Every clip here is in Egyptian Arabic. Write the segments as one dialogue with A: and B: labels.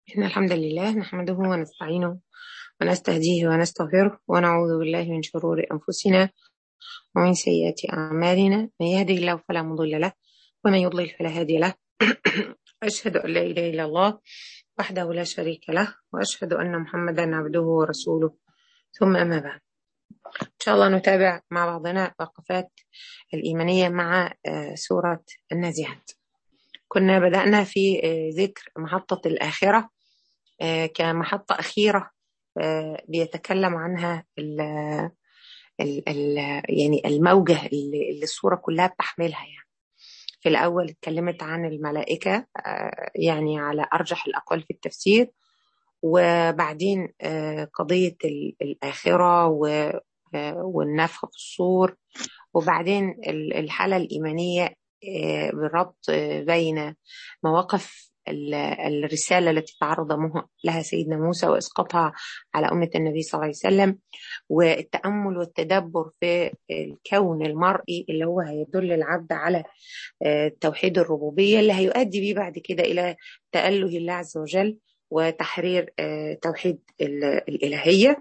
A: إن الحمد لله نحمده ونستعينه ونستهديه ونستغفره ونعوذ بالله من شرور أنفسنا ومن سيئات أعمالنا من يهده الله فلا مضل له ومن يضلل فلا هادي له أشهد أن لا إله إلا الله وحده لا شريك له وأشهد أن محمدا عبده ورسوله ثم أما بعد إن شاء الله نتابع مع بعضنا وقفات الإيمانية مع آه، سورة النازعات كنا بدأنا في آه، ذكر محطة الآخرة آه، كمحطة أخيرة آه، بيتكلم عنها ال ال ال يعني الموجة اللي اللي الصورة كلها بتحملها يعني في الأول اتكلمت عن الملائكة آه، يعني على أرجح الأقوال في التفسير وبعدين آه، قضية ال- الآخرة و- آه، والنفخ في الصور وبعدين ال- الحالة الإيمانية آه، بالربط آه، بين مواقف ال- الرسالة التي تعرض مه- لها سيدنا موسى وإسقاطها على أمة النبي صلى الله عليه وسلم والتأمل والتدبر في الكون المرئي اللي هو هيدل العبد على آه، توحيد الربوبية اللي هيؤدي بيه بعد كده إلى تأله الله عز وجل وتحرير آه، توحيد ال- الإلهية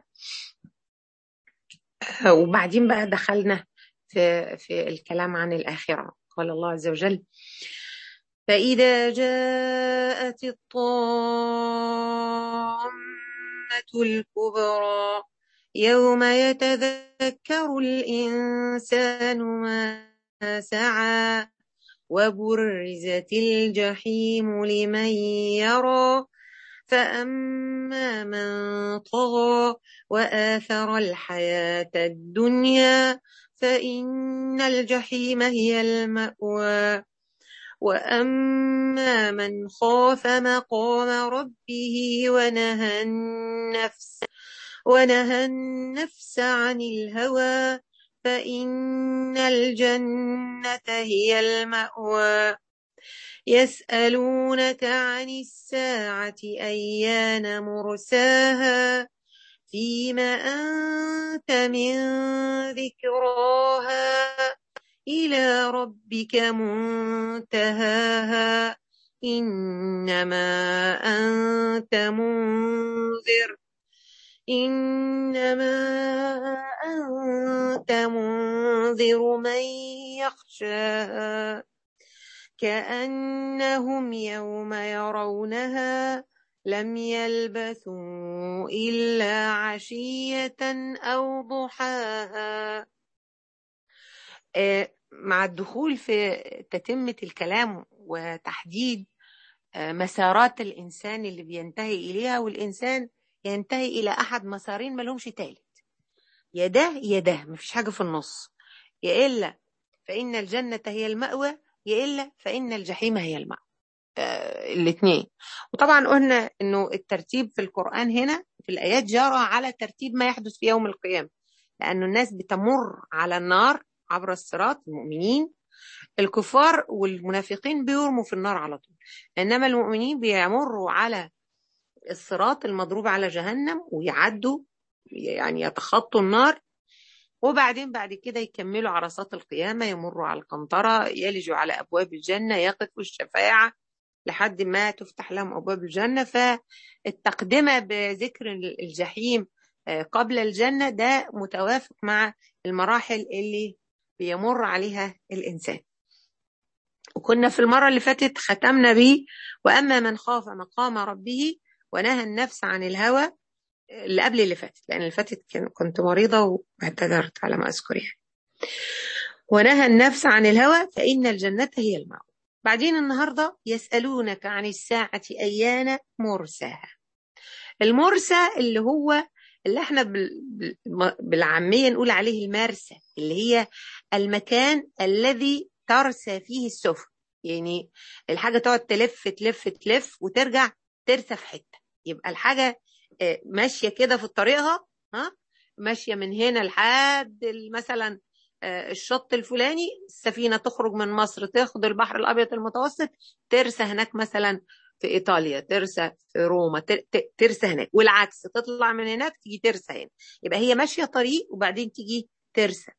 A: آه، وبعدين بقى دخلنا في في الكلام عن الآخرة قال الله عز وجل فإذا جاءت الطامة الكبرى يوم يتذكر الإنسان ما سعى وبرزت الجحيم لمن يرى فأما من طغى وآثر الحياة الدنيا فإن الجحيم هي المأوى وأما من خاف مقام ربه ونهى النفس ونهى النفس عن الهوى فإن الجنة هي المأوى يسألونك عن الساعة أيان مرساها فيم أنت من ذكراها إلى ربك منتهاها إنما أنت منذر إنما أنت منذر من يخشاها كأنهم يوم يرونها لم يلبثوا إلا عشية أو ضحاها آه، مع الدخول في تتمة الكلام وتحديد آه، مسارات الإنسان اللي بينتهي إليها والإنسان ينتهي إلى أحد مسارين ملهمش تالت يا ده يا ده مفيش حاجة في النص يا إلا فإن الجنة هي المأوى يا إلا فإن الجحيم هي المأوى آه، الاثنين وطبعا قلنا انه الترتيب في القرآن هنا في الآيات جرى على ترتيب ما يحدث في يوم القيامة لأنه الناس بتمر على النار عبر الصراط المؤمنين الكفار والمنافقين بيرموا في النار على طول إنما المؤمنين بيمروا على الصراط المضروب على جهنم ويعدوا يعني يتخطوا النار وبعدين بعد كده يكملوا عرصات القيامة يمروا على القنطرة يلجوا على أبواب الجنة يقفوا الشفاعة لحد ما تفتح لهم أبواب الجنة فالتقدمة بذكر الجحيم آه، قبل الجنة ده متوافق مع المراحل اللي بيمر عليها الإنسان وكنا في المرة اللي فاتت ختمنا بيه وأما من خاف مقام ربه ونهى النفس عن الهوى اللي قبل اللي فاتت لأن اللي فاتت كان- كنت مريضة واعتذرت على ما أذكر يعني ونهى النفس عن الهوى فإن الجنة هي المأوى بعدين النهاردة يسألونك عن الساعة أيان مرساها المرسى اللي هو اللي احنا بال- بال- بالعامية نقول عليه المرسى اللي هي المكان الذي ترسى فيه السفن يعني الحاجة تقعد تلف تلف تلف وترجع ترسى في حتة يبقى الحاجة آه، ماشية كده في طريقها ها ماشية من هنا لحد ال- مثلا آه، الشط الفلاني السفينة تخرج من مصر تاخد البحر الأبيض المتوسط ترسى هناك مثلا في إيطاليا ترسى في روما تر- ت- ترسى هناك والعكس تطلع من هناك تيجي ترسى هنا يبقى هي ماشية طريق وبعدين تيجي ترسى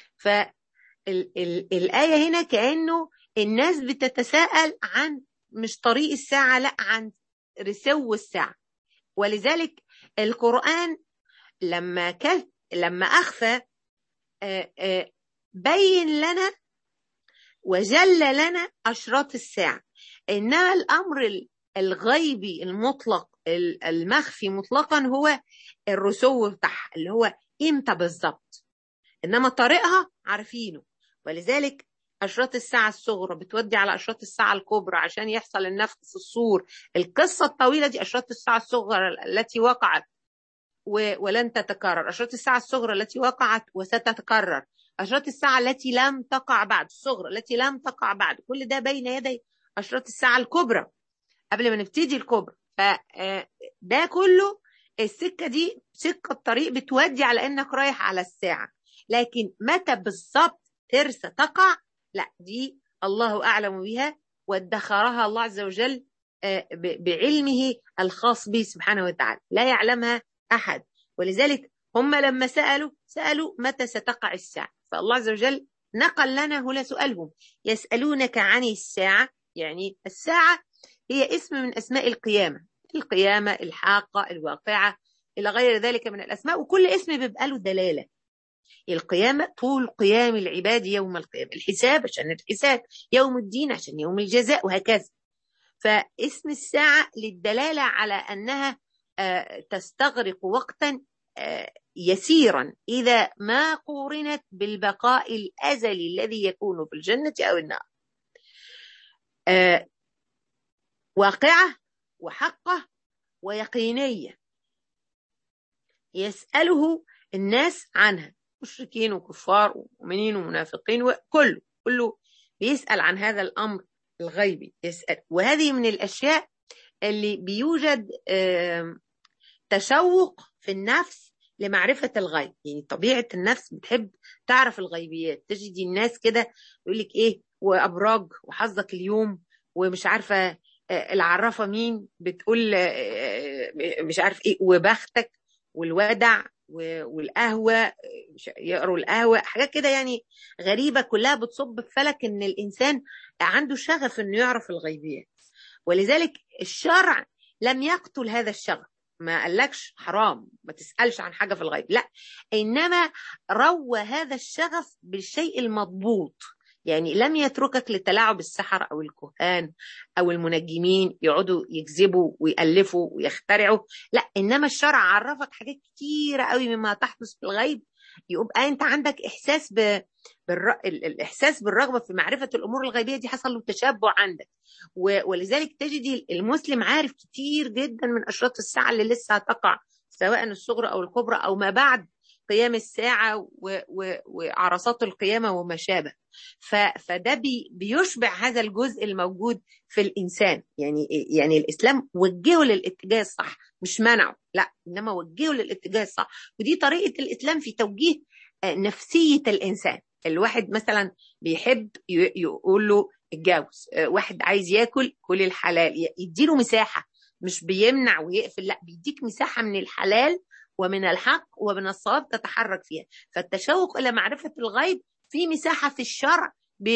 A: فالآية هنا كأنه الناس بتتساءل عن مش طريق الساعة لا عن رسو الساعة ولذلك القرآن لما كف لما أخفى بين لنا وجل لنا أشراط الساعة إنما الأمر الغيبي المطلق المخفي مطلقا هو الرسو بتاعها اللي هو امتى بالظبط انما طريقها عارفينه ولذلك أشراط الساعة الصغرى بتودي على أشراط الساعة الكبرى عشان يحصل النفخ في الصور القصة الطويلة دي أشراط الساعة الصغرى التي وقعت ولن تتكرر أشراط الساعة الصغرى التي وقعت وستتكرر أشراط الساعة التي لم تقع بعد الصغرى التي لم تقع بعد كل ده بين يدي أشراط الساعة الكبرى قبل ما نبتدي الكبرى فده كله السكة دي سكة الطريق بتودي على إنك رايح على الساعة لكن متى بالظبط ترسى تقع لا دي الله أعلم بها وادخرها الله عز وجل بعلمه الخاص به سبحانه وتعالى لا يعلمها أحد ولذلك هم لما سألوا سألوا متى ستقع الساعة فالله عز وجل نقل لنا هنا سؤالهم يسألونك عن الساعة يعني الساعة هي اسم من أسماء القيامة القيامة الحاقة الواقعة إلى غير ذلك من الأسماء وكل اسم بيبقى له دلالة القيامة طول قيام العباد يوم القيامة الحساب عشان الحساب يوم الدين عشان يوم الجزاء وهكذا فاسم الساعة للدلالة على أنها تستغرق وقتا يسيرا إذا ما قورنت بالبقاء الأزلي الذي يكون في الجنة أو النار واقعة وحقة ويقينية يسأله الناس عنها مشركين وكفار ومؤمنين ومنافقين وكله كله بيسأل عن هذا الأمر الغيبي يسأل وهذه من الأشياء اللي بيوجد تشوق في النفس لمعرفة الغيب يعني طبيعة النفس بتحب تعرف الغيبيات تجد الناس كده يقول لك ايه وابراج وحظك اليوم ومش عارفة العرافة مين بتقول مش عارف ايه وبختك والودع والقهوة يقروا القهوة حاجات كده يعني غريبة كلها بتصب في فلك ان الانسان عنده شغف انه يعرف الغيبيات ولذلك الشرع لم يقتل هذا الشغف ما قالكش حرام ما تسألش عن حاجة في الغيب لا إنما روى هذا الشغف بالشيء المضبوط يعني لم يتركك لتلاعب السحر أو الكهان أو المنجمين يقعدوا يكذبوا ويألفوا ويخترعوا لا إنما الشرع عرفك حاجات كتيرة قوي مما تحدث في الغيب يبقى أنت عندك إحساس ب... بالر... الإحساس بالرغبة في معرفة الأمور الغيبية دي حصل له تشبع عندك و... ولذلك تجد المسلم عارف كتير جدا من أشراط الساعة اللي لسه هتقع سواء الصغرى أو الكبرى أو ما بعد قيام الساعة و... و... وعرصات القيامة وما شابه ف... فده بي... بيشبع هذا الجزء الموجود في الإنسان يعني يعني الإسلام وجهه للاتجاه الصح مش منعه لا إنما وجهه للاتجاه الصح ودي طريقة الإسلام في توجيه نفسية الإنسان الواحد مثلا بيحب يقول له اتجوز واحد عايز ياكل كل الحلال يديله مساحة مش بيمنع ويقفل لا بيديك مساحة من الحلال ومن الحق ومن الصواب تتحرك فيها فالتشوق إلى معرفة الغيب في مساحة في الشرع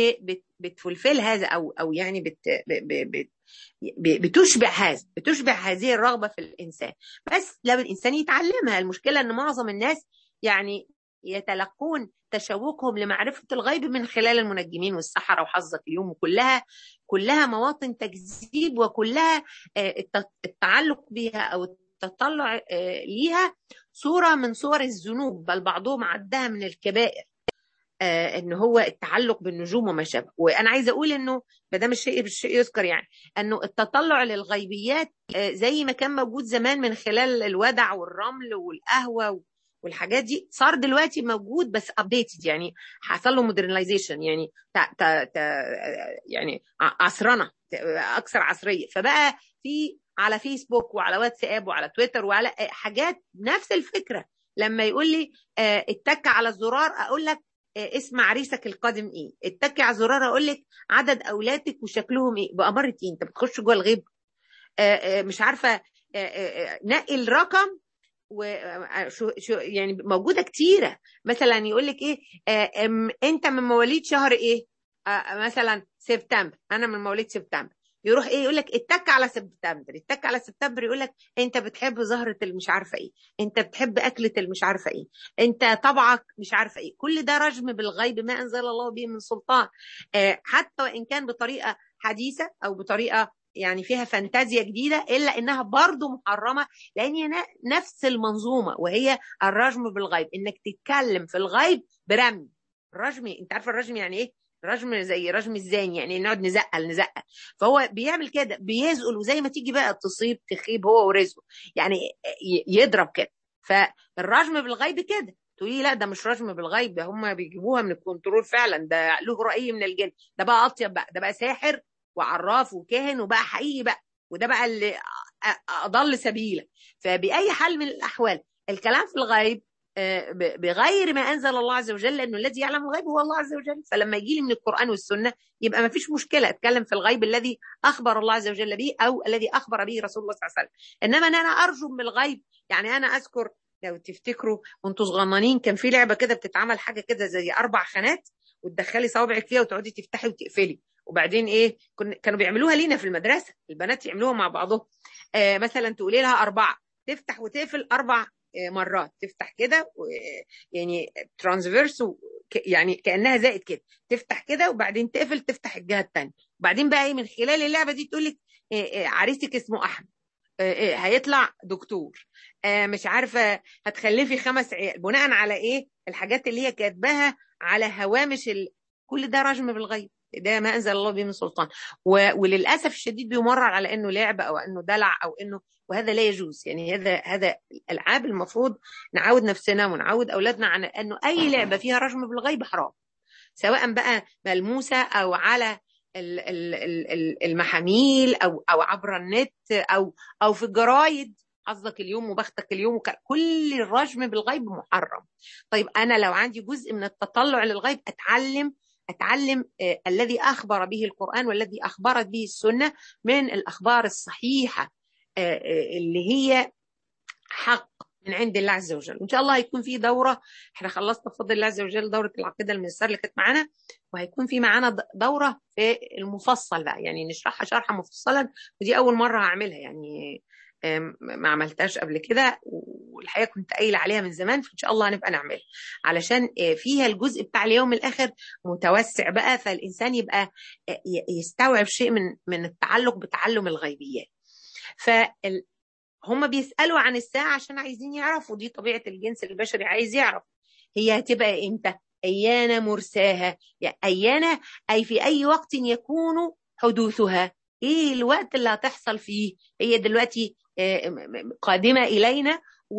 A: بتفلفل هذا أو أو يعني بت بت بتشبع هذا بتشبع هذه الرغبة في الإنسان بس لو الإنسان يتعلمها المشكلة أن معظم الناس يعني يتلقون تشوقهم لمعرفة الغيب من خلال المنجمين والسحرة وحظك اليوم وكلها كلها مواطن تكذيب وكلها التعلق بها أو التطلع ليها صورة من صور الذنوب بل بعضهم عدها من الكبائر ان هو التعلق بالنجوم وما شابه وانا عايزه اقول انه ما دام الشيء بالشيء يذكر يعني انه التطلع للغيبيات زي ما كان موجود زمان من خلال الودع والرمل والقهوه والحاجات دي صار دلوقتي موجود بس ابديتد يعني حصل له مودرنايزيشن يعني تا تا تا يعني عصرنه اكثر عصريه فبقى في على فيسبوك وعلى واتساب وعلى تويتر وعلى حاجات نفس الفكره لما يقول لي اتك على الزرار اقول لك اسم عريسك القادم ايه اتك على الزرار اقول لك عدد اولادك وشكلهم ايه بأمارة ايه انت بتخش جوه الغيب مش عارفه نقي الرقم وشو شو يعني موجوده كتيره مثلا يقول لك ايه انت من مواليد شهر ايه مثلا سبتمبر انا من مواليد سبتمبر يروح ايه يقول لك اتك على سبتمبر اتك على سبتمبر يقول لك انت بتحب زهره المش عارفه ايه انت بتحب اكله المش عارفه ايه انت طبعك مش عارفه ايه كل ده رجم بالغيب ما انزل الله به من سلطان آه حتى وان كان بطريقه حديثه او بطريقه يعني فيها فانتازيا جديده الا انها برضه محرمه لان هي نفس المنظومه وهي الرجم بالغيب انك تتكلم في الغيب برمي الرجم انت عارفه الرجم يعني ايه رجم زي رجم الزاني يعني نقعد نزقل نزقل فهو بيعمل كده بيزقل وزي ما تيجي بقى تصيب تخيب هو ورزقه يعني يضرب كده فالرجم بالغيب كده تقولي لا ده مش رجم بالغيب ده هم بيجيبوها من الكنترول فعلا ده له رأي من الجن ده بقى اطيب بقى ده بقى ساحر وعراف وكاهن وبقى حقيقي بقى وده بقى اللي اضل سبيلا فباي حال من الاحوال الكلام في الغيب بغير ما انزل الله عز وجل لانه الذي يعلم الغيب هو الله عز وجل فلما يجي لي من القران والسنه يبقى ما فيش مشكله اتكلم في الغيب الذي اخبر الله عز وجل به او الذي اخبر به رسول الله صلى الله عليه وسلم انما ان انا ارجم بالغيب يعني انا اذكر لو تفتكروا وانتوا صغننين كان في لعبه كده بتتعمل حاجه كده زي اربع خانات وتدخلي صوابعك فيها وتقعدي تفتحي وتقفلي وبعدين ايه كانوا بيعملوها لينا في المدرسه البنات يعملوها مع بعضهم آه مثلا تقولي لها اربعه تفتح وتقفل اربع مرات تفتح كده يعني ترانسفيرس يعني كانها زائد كده تفتح كده وبعدين تقفل تفتح الجهه الثانيه وبعدين بقى ايه من خلال اللعبه دي تقول لك عريسك اسمه احمد هيطلع دكتور مش عارفه هتخلفي خمس عيال بناء على ايه الحاجات اللي هي كاتباها على هوامش ال... كل ده رجم بالغيب ده ما انزل الله به من سلطان و... وللاسف الشديد بيمرر على انه لعبه او انه دلع او انه وهذا لا يجوز يعني هذا هذا الالعاب المفروض نعود نفسنا ونعود اولادنا على انه اي لعبه فيها رجم بالغيب حرام سواء بقى ملموسه او على المحاميل او او عبر النت او او في الجرايد حظك اليوم وبختك اليوم وك... كل الرجم بالغيب محرم طيب انا لو عندي جزء من التطلع للغيب اتعلم اتعلم آه الذي اخبر به القران والذي اخبرت به السنه من الاخبار الصحيحه آه آه اللي هي حق من عند الله عز وجل وان شاء الله هيكون في دوره احنا خلصنا بفضل الله عز وجل دوره العقيده الميسره اللي كانت معانا وهيكون في معانا دوره في المفصل بقى يعني نشرحها شرحا مفصلا ودي اول مره هعملها يعني ما عملتهاش قبل كده والحقيقه كنت قايله عليها من زمان فان شاء الله هنبقى نعملها علشان فيها الجزء بتاع اليوم الاخر متوسع بقى فالانسان يبقى يستوعب شيء من من التعلق بتعلم الغيبيات ف هم بيسالوا عن الساعه عشان عايزين يعرفوا دي طبيعه الجنس البشري عايز يعرف هي هتبقى امتى ايان مرساها يعني ايان اي في اي وقت يكون حدوثها ايه الوقت اللي هتحصل فيه هي دلوقتي قادمه الينا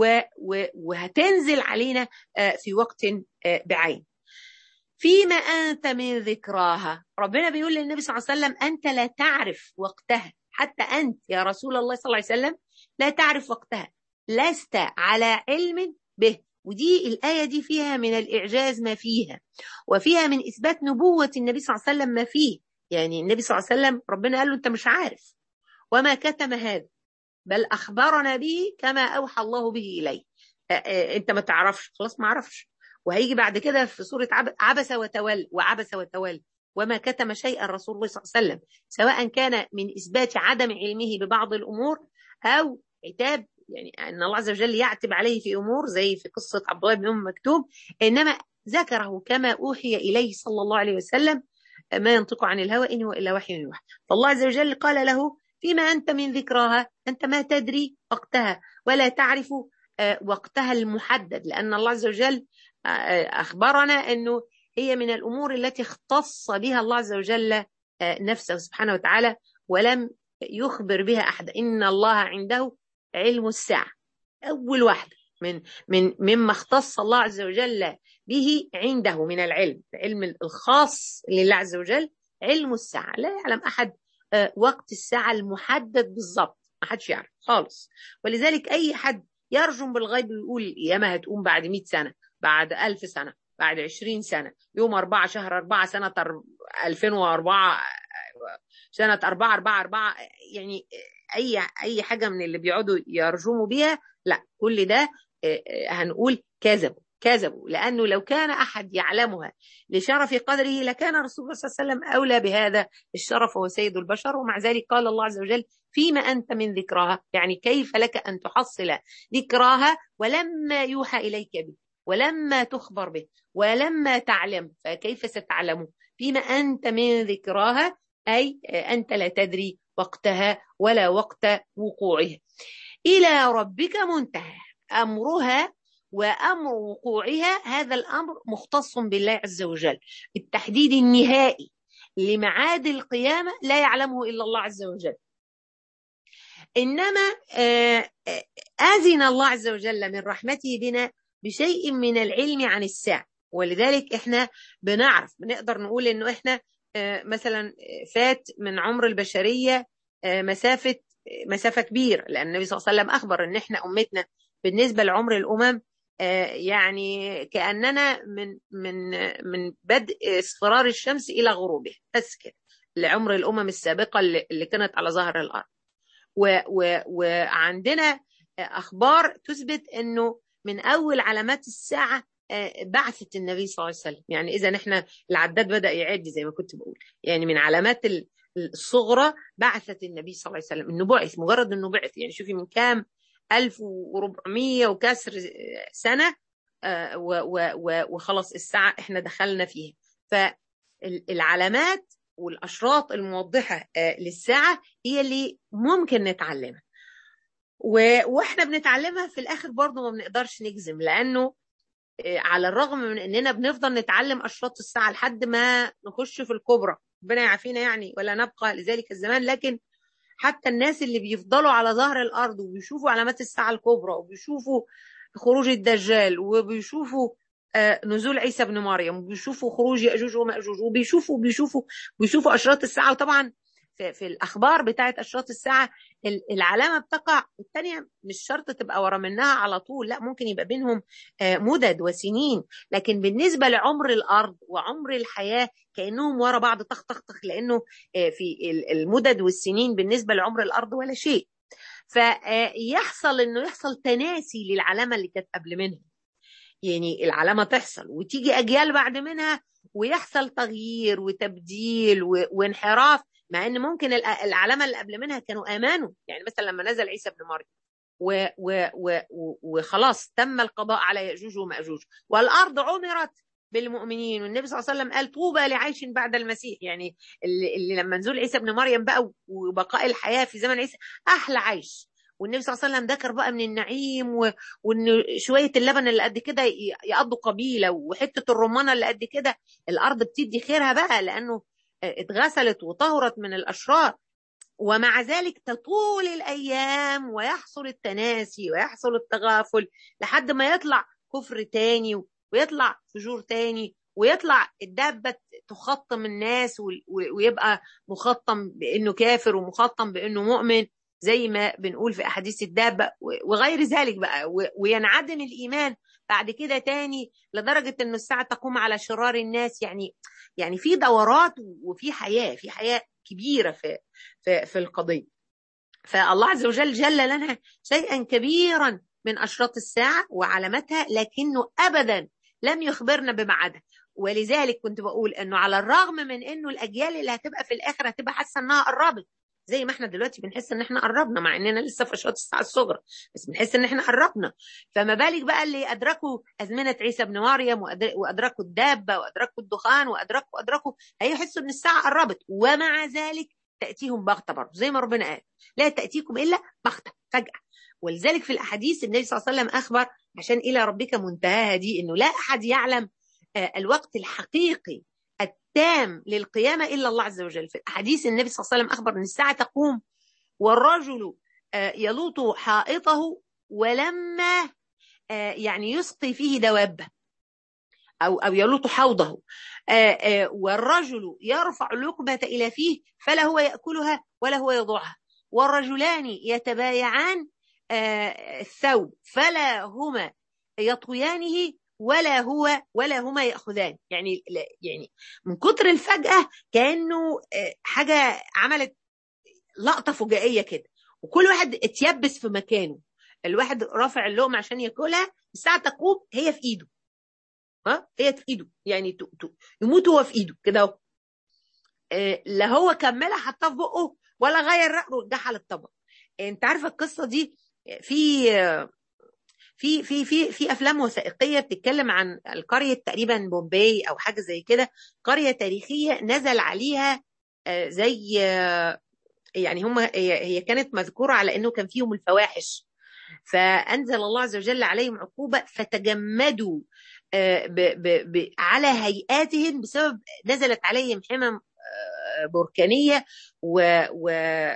A: وهتنزل علينا في وقت بعين فيما انت من ذكراها ربنا بيقول للنبي صلى الله عليه وسلم انت لا تعرف وقتها حتى انت يا رسول الله صلى الله عليه وسلم لا تعرف وقتها لست على علم به ودي الآية دي فيها من الإعجاز ما فيها وفيها من إثبات نبوة النبي صلى الله عليه وسلم ما فيه يعني النبي صلى الله عليه وسلم ربنا قال له أنت مش عارف وما كتم هذا بل أخبرنا به كما أوحى الله به إليه أنت ما تعرفش خلاص ما عرفش وهيجي بعد كده في سورة عبس وتولى وعبس وتولى وما كتم شيئا رسول الله صلى الله عليه وسلم سواء كان من إثبات عدم علمه ببعض الأمور أو عتاب يعني أن الله عز وجل يعتب عليه في أمور زي في قصة عبد الله بن أم مكتوم إنما ذكره كما أوحي إليه صلى الله عليه وسلم ما ينطق عن الهوى إن هو إلا وحي يوحى فالله عز وجل قال له فيما أنت من ذكراها أنت ما تدري وقتها ولا تعرف وقتها المحدد لأن الله عز وجل أخبرنا أنه هي من الأمور التي اختص بها الله عز وجل نفسه سبحانه وتعالى ولم يخبر بها أحد إن الله عنده علم الساعة أول واحدة من من مما اختص الله عز وجل به عنده من العلم العلم الخاص لله عز وجل علم الساعة لا يعلم أحد وقت الساعة المحدد بالضبط ما حدش يعرف خالص ولذلك أي حد يرجم بالغيب ويقول ياما هتقوم بعد 100 سنة بعد 1000 سنة بعد 20 سنة يوم 4 شهر 4 سنة 2004 سنة 4 4 4 يعني أي أي حاجة من اللي بيقعدوا يرجموا بيها لا كل ده هنقول كذبوا كذبوا لأنه لو كان أحد يعلمها لشرف قدره لكان رسول الله صلى الله عليه وسلم أولى بهذا الشرف وهو سيد البشر ومع ذلك قال الله عز وجل فيما أنت من ذكراها يعني كيف لك أن تحصل ذكراها ولما يوحى إليك به ولما تخبر به ولما تعلم فكيف ستعلم فيما أنت من ذكراها أي أنت لا تدري وقتها ولا وقت وقوعها إلى ربك منتهى أمرها وأمر وقوعها هذا الأمر مختص بالله عز وجل التحديد النهائي لمعاد القيامة لا يعلمه إلا الله عز وجل إنما أذن الله عز وجل من رحمته بنا بشيء من العلم عن الساعة ولذلك إحنا بنعرف بنقدر نقول إنه إحنا مثلا فات من عمر البشرية مسافة مسافة كبيرة لأن النبي صلى الله عليه وسلم أخبر إن إحنا أمتنا بالنسبة لعمر الأمم يعني كأننا من من من بدء اصفرار الشمس إلى غروبها بس كده لعمر الأمم السابقة اللي كانت على ظهر الأرض و و وعندنا أخبار تثبت أنه من أول علامات الساعة بعثة النبي صلى الله عليه وسلم يعني إذا إحنا العداد بدأ يعد زي ما كنت بقول يعني من علامات الصغرى بعثة النبي صلى الله عليه وسلم إنه بعث مجرد إنه بعث يعني شوفي من كام 1400 وكسر سنة وخلاص الساعة احنا دخلنا فيها فالعلامات والأشراط الموضحة للساعة هي اللي ممكن نتعلمها واحنا بنتعلمها في الآخر برضه ما بنقدرش نجزم لأنه على الرغم من اننا بنفضل نتعلم اشراط الساعه لحد ما نخش في الكبرى ربنا يعافينا يعني ولا نبقى لذلك الزمان لكن حتى الناس اللي بيفضلوا على ظهر الارض وبيشوفوا علامات الساعه الكبرى وبيشوفوا خروج الدجال وبيشوفوا نزول عيسى بن مريم وبيشوفوا خروج ياجوج وماجوج وبيشوفوا بيشوفوا بيشوفوا اشراط الساعه وطبعا في, في الاخبار بتاعت اشراط الساعه العلامه بتقع والثانيه مش شرط تبقى ورا منها على طول لا ممكن يبقى بينهم مدد وسنين لكن بالنسبه لعمر الارض وعمر الحياه كانهم ورا بعض طخ طخ طخ لانه في المدد والسنين بالنسبه لعمر الارض ولا شيء فيحصل انه يحصل تناسي للعلامه اللي كانت قبل منها يعني العلامه تحصل وتيجي اجيال بعد منها ويحصل تغيير وتبديل وانحراف مع ان ممكن العلامه اللي قبل منها كانوا امانوا يعني مثلا لما نزل عيسى ابن مريم و و و وخلاص تم القضاء على ياجوج وماجوج والارض عمرت بالمؤمنين والنبي صلى الله عليه وسلم قال طوبى لعيش بعد المسيح يعني اللي, اللي لما نزول عيسى ابن مريم بقى وبقاء الحياه في زمن عيسى احلى عيش والنبي صلى الله عليه وسلم ذكر بقى من النعيم و... وان شويه اللبن اللي قد كده يقضوا قبيله وحته الرمانه اللي قد كده الارض بتدي خيرها بقى لانه اتغسلت وطهرت من الاشرار ومع ذلك تطول الايام ويحصل التناسي ويحصل التغافل لحد ما يطلع كفر تاني ويطلع فجور تاني ويطلع الدابه تخطم الناس ويبقى مخطم بانه كافر ومخطم بانه مؤمن زي ما بنقول في احاديث الدابه وغير ذلك بقى وينعدم الايمان بعد كده تاني لدرجه انه الساعه تقوم على شرار الناس يعني يعني في دورات وفي حياه في حياه كبيره في في في القضيه فالله عز وجل جل لنا شيئا كبيرا من اشراط الساعه وعلاماتها لكنه ابدا لم يخبرنا بميعادها ولذلك كنت بقول انه على الرغم من انه الاجيال اللي هتبقى في الاخر هتبقى حاسه انها قربت زي ما احنا دلوقتي بنحس ان احنا قربنا مع اننا لسه في اشراط الساعه الصغرى بس بنحس ان احنا قربنا فما بالك بقى اللي ادركوا ازمنه عيسى ابن مريم وادركوا الدابه وادركوا الدخان وادركوا ادركوا هيحسوا ان الساعه قربت ومع ذلك تاتيهم بغته برضه زي ما ربنا قال لا تاتيكم الا بغته فجاه ولذلك في الاحاديث النبي صلى الله عليه وسلم اخبر عشان الى ربك منتهاها دي انه لا احد يعلم الوقت الحقيقي التام للقيامة إلا الله عز وجل في الحديث النبي صلى الله عليه وسلم أخبر أن الساعة تقوم والرجل يلوط حائطه ولما يعني يسقي فيه دوابة أو أو يلوط حوضه والرجل يرفع اللقمة إلى فيه فلا هو يأكلها ولا هو يضعها والرجلان يتبايعان الثوب فلا هما يطويانه ولا هو ولا هما ياخذان يعني يعني من كتر الفجاه كانه حاجه عملت لقطه فجائيه كده وكل واحد اتيبس في مكانه الواحد رافع اللقمه عشان ياكلها الساعه تقوم هي في ايده ها هي في ايده يعني يموت هو في ايده كده اهو لا هو كملها حطها في بقه ولا غير رأيه ورجعها للطبق انت عارفه القصه دي في في في في في افلام وثائقيه بتتكلم عن القريه تقريبا بومباي او حاجه زي كده قريه تاريخيه نزل عليها زي يعني هم هي كانت مذكوره على انه كان فيهم الفواحش فانزل الله عز وجل عليهم عقوبه فتجمدوا ب ب ب على هيئاتهم بسبب نزلت عليهم حمم بركانيه و, و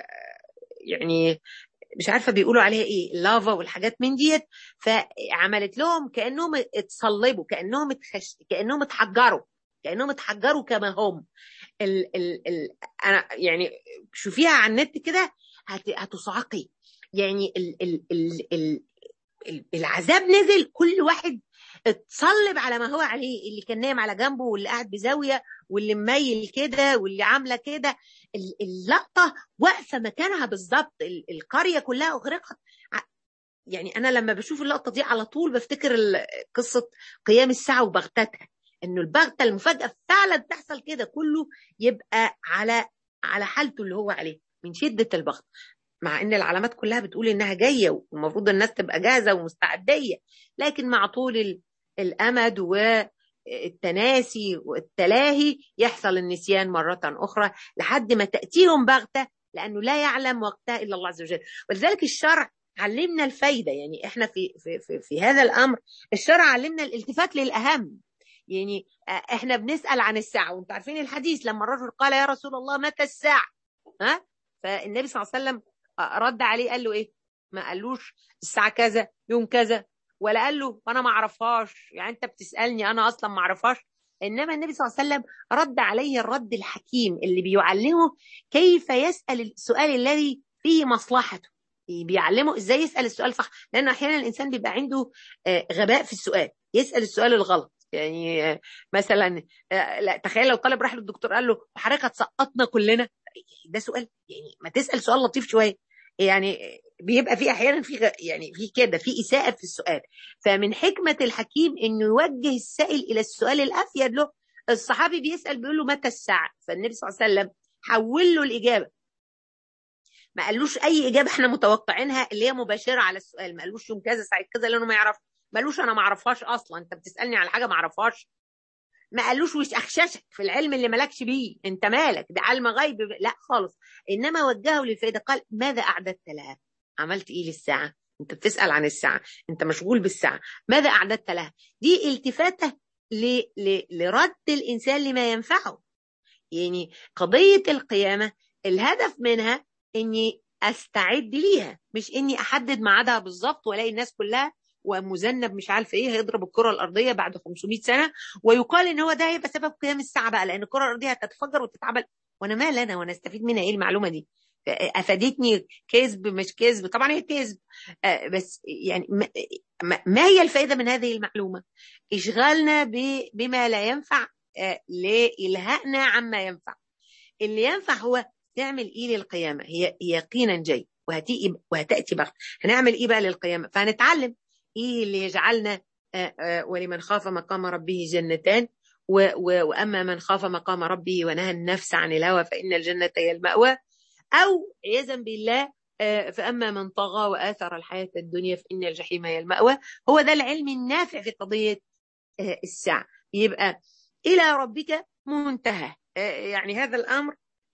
A: يعني مش عارفه بيقولوا عليها ايه اللافا والحاجات من ديت فعملت لهم كانهم اتصلبوا كانهم اتخش... كانهم اتحجروا كانهم اتحجروا كما هم ال... ال... ال... انا يعني شوفيها على النت كده هت... هتصعقي يعني ال... ال... ال... ال... العذاب نزل كل واحد اتصلب على ما هو عليه اللي كان نايم على جنبه واللي قاعد بزاويه واللي مميل كده واللي عامله كده اللقطه واقفه مكانها بالظبط القريه كلها اغرقت يعني انا لما بشوف اللقطه دي على طول بفتكر قصه قيام الساعه وبغتتها انه البغته المفاجاه فعلا تحصل كده كله يبقى على على حالته اللي هو عليه من شده البغت مع ان العلامات كلها بتقول انها جايه والمفروض الناس تبقى جاهزه ومستعديه لكن مع طول الامد والتناسي والتلاهي يحصل النسيان مره اخرى لحد ما تاتيهم بغته لانه لا يعلم وقتها الا الله عز وجل ولذلك الشرع علمنا الفايده يعني احنا في في في, في هذا الامر الشرع علمنا الالتفات للاهم يعني احنا بنسال عن الساعه وانتم عارفين الحديث لما الرجل قال يا رسول الله متى الساعه ها فالنبي صلى الله عليه وسلم رد عليه قال له ايه ما قالوش الساعه كذا يوم كذا ولا قال له وانا ما اعرفهاش يعني انت بتسالني انا اصلا ما اعرفهاش انما النبي صلى الله عليه وسلم رد عليه الرد الحكيم اللي بيعلمه كيف يسال السؤال الذي فيه مصلحته بيعلمه ازاي يسال السؤال صح لان احيانا الانسان بيبقى عنده غباء في السؤال يسال السؤال الغلط يعني مثلا لا تخيل لو طالب راح للدكتور قال له حضرتك هتسقطنا كلنا ده سؤال يعني ما تسال سؤال لطيف شويه يعني بيبقى في احيانا في يعني في كده في اساءه في السؤال فمن حكمه الحكيم انه يوجه السائل الى السؤال الافيد له الصحابي بيسال بيقول له متى الساعه فالنبي صلى الله عليه وسلم حول له الاجابه ما قالوش اي اجابه احنا متوقعينها اللي هي مباشره على السؤال ما قالوش يوم كذا ساعه كذا لانه ما يعرف ما قالوش انا ما اعرفهاش اصلا انت بتسالني على حاجه ما اعرفهاش ما قالوش وش اخششك في العلم اللي مالكش بيه انت مالك ده علم غيب لا خالص انما وجهه للفائده قال ماذا اعددت لها عملت ايه للساعه انت بتسال عن الساعه انت مشغول بالساعه ماذا اعددت لها دي التفاته ل... ل... لرد الانسان لما ينفعه يعني قضيه القيامه الهدف منها اني استعد ليها مش اني احدد ميعادها بالظبط والاقي الناس كلها ومذنب مش عارف ايه هيضرب الكره الارضيه بعد 500 سنه ويقال ان هو ده هيبقى سبب قيام الساعه بقى لان الكره الارضيه هتتفجر وتتعمل وانا مال انا وانا استفيد منها ايه المعلومه دي افادتني كذب مش كذب طبعا هي كذب بس يعني ما هي الفائده من هذه المعلومه اشغالنا بما لا ينفع لالهائنا عما ينفع اللي ينفع هو تعمل ايه للقيامه هي يقينا جاي وهتيجي وهتاتي بغت هنعمل ايه بقى للقيامه فهنتعلم ايه اللي يجعلنا ولمن خاف مقام ربه جنتان واما من خاف مقام ربه ونهى النفس عن الهوى فان الجنه هي الماوى او عياذا بالله فاما من طغى واثر الحياه الدنيا فان الجحيم هي الماوى هو ده العلم النافع في قضيه الساعه يبقى الى ربك منتهى يعني هذا الامر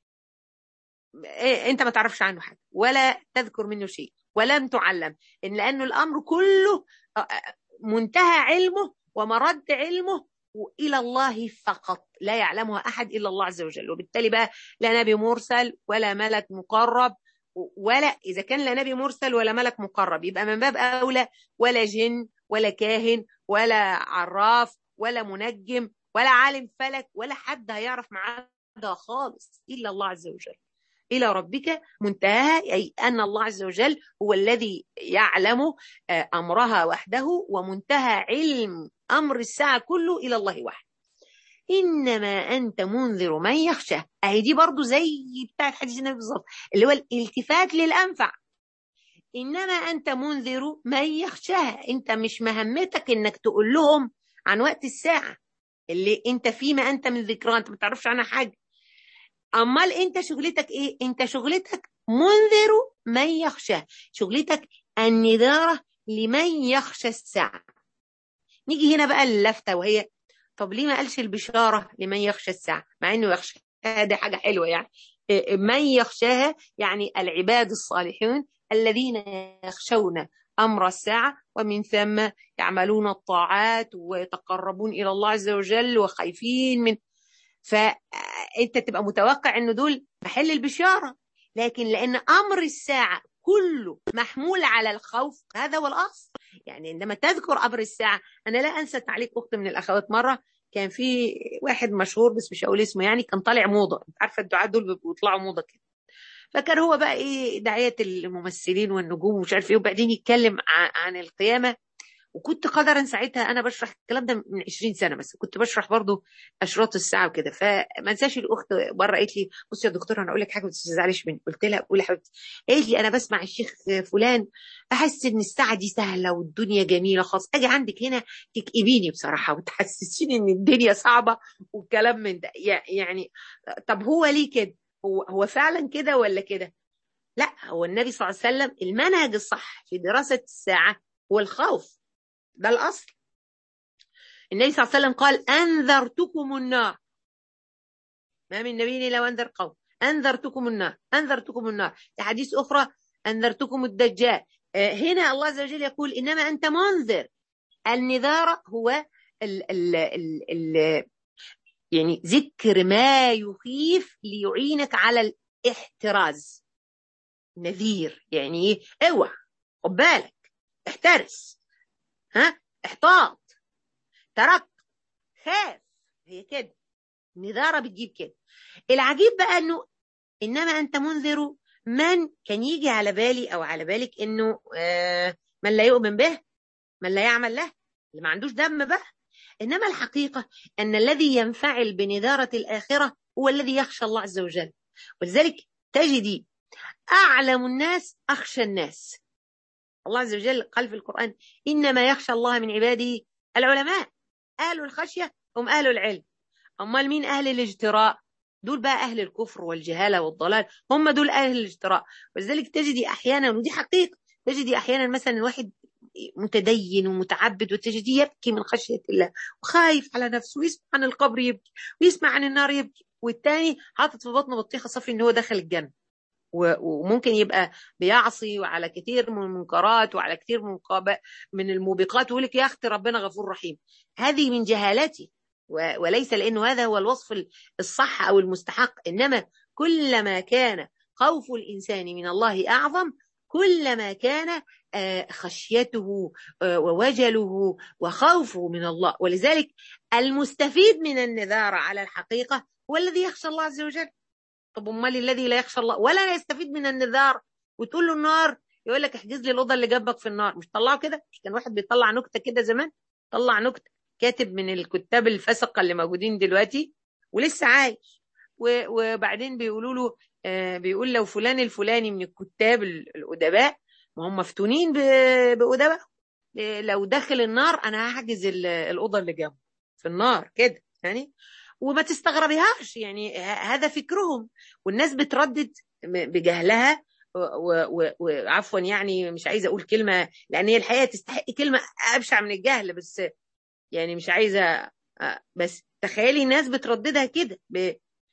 A: انت ما تعرفش عنه حاجه ولا تذكر منه شيء ولم تعلم إن لأنه الأمر كله منتهى علمه ومرد علمه إلى الله فقط لا يعلمها أحد إلا الله عز وجل وبالتالي بقى لا نبي مرسل ولا ملك مقرب ولا إذا كان لا نبي مرسل ولا ملك مقرب يبقى من باب أولى ولا جن ولا كاهن ولا عراف ولا منجم ولا عالم فلك ولا حد هيعرف معاه خالص إلا الله عز وجل إلى ربك منتهاها أي أن الله عز وجل هو الذي يعلم أمرها وحده ومنتهى علم أمر الساعة كله إلى الله وحده إنما أنت منذر من يخشى أهي دي برضو زي بتاع حديث النبي بالظبط اللي هو الالتفات للأنفع إنما أنت منذر من يخشاها أنت مش مهمتك إنك تقول لهم عن وقت الساعة اللي انت فيما انت من ذكرى انت ما تعرفش عنها حاجة امال انت شغلتك ايه انت شغلتك منذر من يخشى شغلتك النذارة لمن يخشى الساعة نيجي هنا بقى اللفتة وهي طب ليه ما قالش البشارة لمن يخشى الساعة مع انه يخشى دي حاجة حلوة يعني من يخشاها يعني العباد الصالحون الذين يخشون أمر الساعة ومن ثم يعملون الطاعات ويتقربون إلى الله عز وجل وخايفين من فأنت تبقى متوقع أنه دول محل البشارة لكن لأن أمر الساعة كله محمول على الخوف هذا هو الأصل يعني عندما تذكر أمر الساعة أنا لا أنسى تعليق أخت من الأخوات مرة كان في واحد مشهور بس مش هقول اسمه يعني كان طالع موضة انت عارفة الدعاة دول بيطلعوا موضة كده فكان هو بقى ايه دعاية الممثلين والنجوم ومش عارف ايه وبعدين يتكلم عن القيامة وكنت قدرا ساعتها انا بشرح الكلام ده من 20 سنه بس كنت بشرح برضه اشراط الساعه وكده فما انساش الاخت بره قالت لي بصي يا دكتوره انا اقول لك حاجه ما تزعليش مني قلت لها قولي يا حبيبتي قالت لي انا بسمع الشيخ فلان احس ان الساعه دي سهله والدنيا جميله خالص اجي عندك هنا تكئبيني بصراحه وتحسسيني ان الدنيا صعبه والكلام من ده يعني طب هو ليه كده هو هو فعلا كده ولا كده لا هو النبي صلى الله عليه وسلم المنهج الصح في دراسه الساعه هو الخوف ده الأصل النبي صلى الله عليه وسلم قال أنذرتكم النار ما من نبي إلا وأنذر قوم أنذرتكم النار أنذرتكم النار في حديث أخرى أنذرتكم الدجال هنا الله عز وجل يقول إنما أنت منذر النذار هو ال ال ال ال يعني ذكر ما يخيف ليعينك على الاحتراز نذير يعني ايه اوعى خد بالك احترس ها احتاط ترك خاف هي كده نذارة بتجيب كده العجيب بقى انه انما انت منذر من كان يجي على بالي او على بالك انه آه من لا يؤمن به من لا يعمل له اللي ما عندوش دم بقى انما الحقيقه ان الذي ينفعل بنذاره الاخره هو الذي يخشى الله عز وجل ولذلك تجدي اعلم الناس اخشى الناس الله عز وجل قال في القرآن إنما يخشى الله من عباده العلماء أهل الخشية هم أهل العلم أمال مين أهل الاجتراء دول بقى أهل الكفر والجهالة والضلال هم دول أهل الاجتراء ولذلك تجدي أحيانا ودي حقيقة تجدي أحيانا مثلا واحد متدين ومتعبد وتجديه يبكي من خشية الله وخايف على نفسه ويسمع عن القبر يبكي ويسمع عن النار يبكي والتاني حاطط في بطنه بطيخة صفي إن هو دخل الجنة وممكن يبقى بيعصي وعلى كتير من المنكرات وعلى كتير من من الموبقات ويقول لك يا اختي ربنا غفور رحيم هذه من جهالتي وليس لانه هذا هو الوصف الصح او المستحق انما كلما كان خوف الانسان من الله اعظم كلما كان خشيته ووجله وخوفه من الله ولذلك المستفيد من النذار على الحقيقه هو الذي يخشى الله عز وجل طب امال الذي لا يخشى الله ولا يستفيد من النذار وتقول له النار يقول لك احجز لي الاوضه اللي جنبك في النار مش طلعوا كده مش كان واحد بيطلع نكته كده زمان طلع نكته كاتب من الكتاب الفسقه اللي موجودين دلوقتي ولسه عايش وبعدين بيقولوا له آه بيقول لو فلان الفلاني من الكتاب الادباء ما هم مفتونين بادباء لو دخل النار انا هحجز الاوضه اللي جنبه في النار كده يعني وما تستغربيهاش يعني هذا فكرهم والناس بتردد بجهلها وعفوا يعني مش عايزه اقول كلمه لان هي الحقيقه تستحق كلمه ابشع من الجهل بس يعني مش عايزه بس تخيلي الناس بترددها كده ب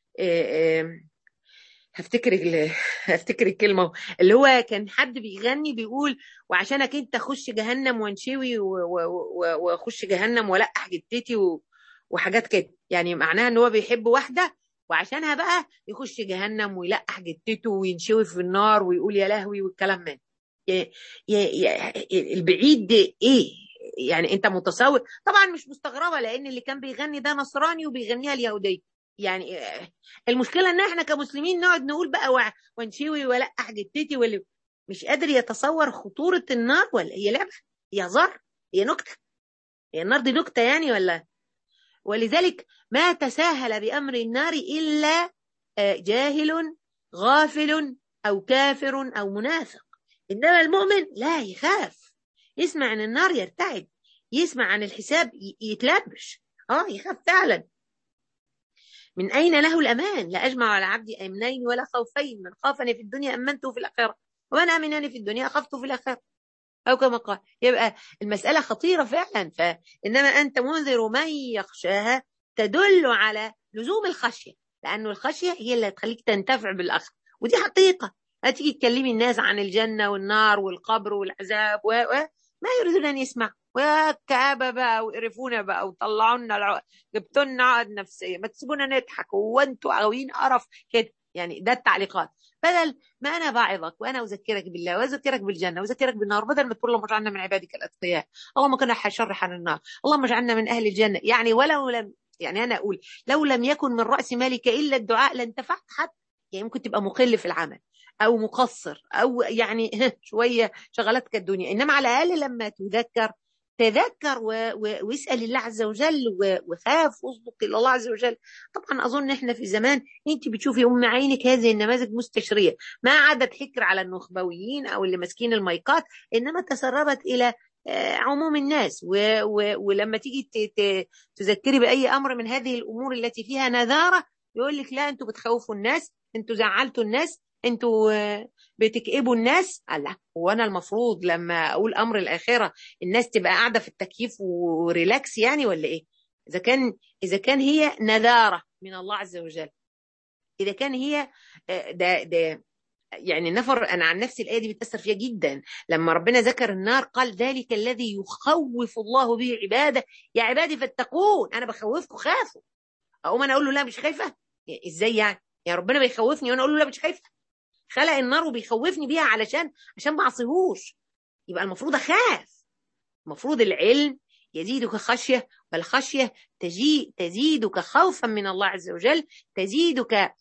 A: هفتكر هفتكر الكلمه اللي هو كان حد بيغني بيقول وعشانك انت خش جهنم وانشوي واخش جهنم والقح جدتي وحاجات كده يعني معناها ان هو بيحب واحده وعشانها بقى يخش جهنم ويلقح جدته وينشوي في النار ويقول يا لهوي والكلام من يا يا البعيد ده ايه يعني انت متصور طبعا مش مستغربه لان اللي كان بيغني ده نصراني وبيغنيها اليهوديه يعني المشكله ان احنا كمسلمين نقعد نقول بقى وانشوي ولقح جدتي واللي مش قادر يتصور خطوره النار ولا هي لعبه هي هزار هي نكته هي النار دي نكته يعني ولا ولذلك ما تساهل بأمر النار إلا جاهل غافل أو كافر أو منافق إنما المؤمن لا يخاف يسمع عن النار يرتعد يسمع عن الحساب يتلبش اه يخاف فعلا من أين له الأمان لا أجمع على عبدي أمنين ولا خوفين من خافني في الدنيا أمنته في الآخرة ومن أمنني في الدنيا أخفته في الآخرة أو كما قال يبقى المسألة خطيرة فعلا فإنما أنت منذر من يخشاها تدل على لزوم الخشية لأنه الخشية هي اللي هتخليك تنتفع بالآخرة ودي حقيقة هتيجي تكلمي الناس عن الجنة والنار والقبر والعذاب و... و... ما يريدون أن يسمعوا وكآبة بقى وقرفونا بقى وطلعوا لنا الع... جبتوا لنا عقد نفسية ما تسيبونا نضحك وانتوا عاوين قرف كده يعني ده التعليقات بدل ما انا بعظك وانا اذكرك بالله واذكرك بالجنه واذكرك بالنار بدل ما تقول اللهم اجعلنا من عبادك الاتقياء اللهم كنا حشرح عن النار اللهم اجعلنا من اهل الجنه يعني ولو لم يعني انا اقول لو لم يكن من راس مالك الا الدعاء لانتفعت حتى يعني ممكن تبقى مقل في العمل او مقصر او يعني شويه شغلتك الدنيا انما على الاقل لما تذكر تذكر و... و... واسال الله عز وجل و... وخاف واصدق الى الله عز وجل طبعا اظن احنا في زمان انت بتشوفي ام عينك هذه النماذج مستشريه ما عادت حكر على النخبويين او اللي ماسكين المايكات انما تسربت الى عموم الناس و... و... ولما تيجي ت... ت... تذكري باي امر من هذه الامور التي فيها نذاره يقول لك لا انتوا بتخوفوا الناس انتوا زعلتوا الناس انتوا بتكئبوا الناس الله هو انا المفروض لما اقول امر الاخره الناس تبقى قاعده في التكييف وريلاكس يعني ولا ايه اذا كان اذا كان هي نذاره من الله عز وجل اذا كان هي ده ده يعني نفر انا عن نفسي الايه دي بتاثر فيها جدا لما ربنا ذكر النار قال ذلك الذي يخوف الله به عباده يا عبادي فاتقون انا بخوفكم خافوا اقوم انا اقول له لا مش خايفه ازاي يعني يا ربنا بيخوفني وانا اقول له لا مش خايفه خلق النار وبيخوفني بيها علشان عشان ما اعصيهوش يبقى المفروض اخاف المفروض العلم يزيدك خشيه والخشيه تجي تزيدك خوفا من الله عز وجل تزيدك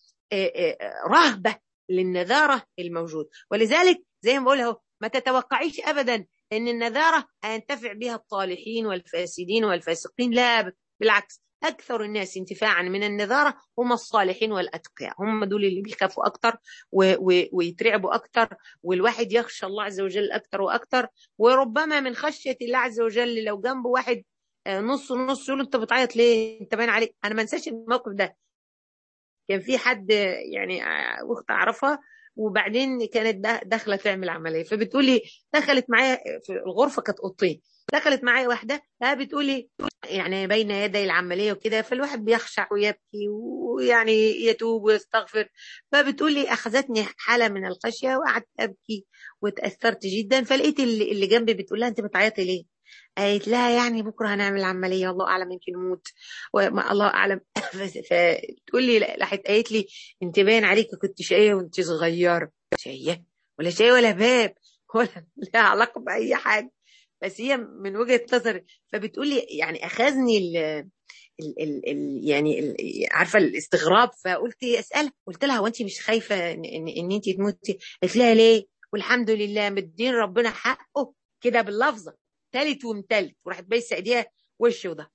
A: رهبه للنذاره الموجود ولذلك زي ما بقول اهو ما تتوقعيش ابدا ان النذاره هينتفع بها الطالحين والفاسدين والفاسقين لا بالعكس أكثر الناس انتفاعا من النذارة هم الصالحين والأتقياء هم دول اللي بيخافوا أكتر و... و... ويترعبوا أكتر والواحد يخشى الله عز وجل أكتر وأكتر وربما من خشية الله عز وجل لو جنبه واحد نص نص يقول أنت بتعيط ليه؟ أنت باين عليك أنا ما انساش الموقف ده كان في حد يعني أخت أعرفها وبعدين كانت داخله تعمل عمليه فبتقولي دخلت معايا في الغرفه كانت اوضتين دخلت معايا واحده لا بتقولي يعني بين يدي العمليه وكده فالواحد بيخشع ويبكي ويعني يتوب ويستغفر فبتقولي اخذتني حاله من الخشيه وقعدت ابكي وتاثرت جدا فلقيت اللي, اللي جنبي بتقول لها انت بتعيطي ليه؟ قالت لها يعني بكره هنعمل عمليه الله اعلم يمكن نموت وما الله اعلم فتقول لي راحت قالت لي انت باين عليكي كنت شقيه وانت صغيره شقيه ولا شقيه ولا باب ولا لها علاقه باي حاجه بس هي من وجهه نظري فبتقول لي يعني اخذني ال ال ال ال يعني ال عارفه الاستغراب فقلت اسالها قلت لها هو انت مش خايفه ان, إن, إن انت تموتي قالت لها ليه والحمد لله مدين ربنا حقه كده باللفظه تالت ومتلت وراحت بايسه ايديها وش وده